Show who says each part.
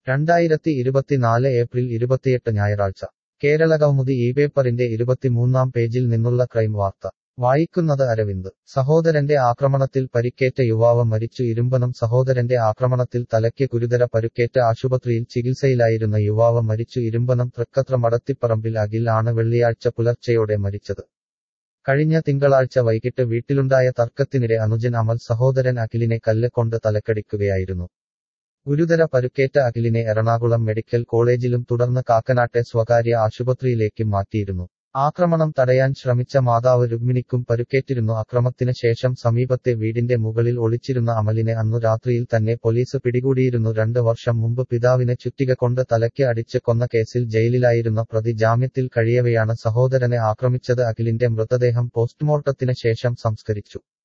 Speaker 1: രണ്ടായിരത്തി ഇരുപത്തിനാല് ഏപ്രിൽ ഇരുപത്തിയെട്ട് ഞായറാഴ്ച കേരള കൗമുദി ഈ പേപ്പറിന്റെ ഇരുപത്തിമൂന്നാം പേജിൽ നിന്നുള്ള ക്രൈം വാർത്ത വായിക്കുന്നത് അരവിന്ദ് സഹോദരന്റെ ആക്രമണത്തിൽ പരിക്കേറ്റ യുവാവ് മരിച്ചു ഇരുമ്പനം സഹോദരന്റെ ആക്രമണത്തിൽ തലയ്ക്ക് ഗുരുതര പരുക്കേറ്റ ആശുപത്രിയിൽ ചികിത്സയിലായിരുന്ന യുവാവ് മരിച്ചു ഇരുമ്പനം തൃക്കത്ര മടത്തിപ്പറമ്പിൽ അഖിൽ ആണ് വെള്ളിയാഴ്ച പുലർച്ചെയോടെ മരിച്ചത് കഴിഞ്ഞ തിങ്കളാഴ്ച വൈകിട്ട് വീട്ടിലുണ്ടായ തർക്കത്തിനിടെ അനുജൻ അമൽ സഹോദരൻ അഖിലിനെ കല്ല് കൊണ്ട് തലക്കടിക്കുകയായിരുന്നു ഗുരുതര പരുക്കേറ്റ അഖിലിനെ എറണാകുളം മെഡിക്കൽ കോളേജിലും തുടർന്ന് കാക്കനാട്ടെ സ്വകാര്യ ആശുപത്രിയിലേക്കും മാറ്റിയിരുന്നു ആക്രമണം തടയാൻ ശ്രമിച്ച മാതാവ് രുക്മിണിക്കും പരുക്കേറ്റിരുന്നു അക്രമത്തിന് ശേഷം സമീപത്തെ വീടിന്റെ മുകളിൽ ഒളിച്ചിരുന്ന അമലിനെ അന്നു രാത്രിയിൽ തന്നെ പോലീസ് പിടികൂടിയിരുന്നു രണ്ട് വർഷം മുമ്പ് പിതാവിനെ ചുറ്റിക കൊണ്ട് തലയ്ക്ക് അടിച്ച് കൊന്ന കേസിൽ ജയിലിലായിരുന്ന പ്രതി ജാമ്യത്തിൽ കഴിയവെയാണ് സഹോദരനെ ആക്രമിച്ചത് അഖിലിന്റെ മൃതദേഹം പോസ്റ്റ്മോർട്ടത്തിന് ശേഷം സംസ്കരിച്ചു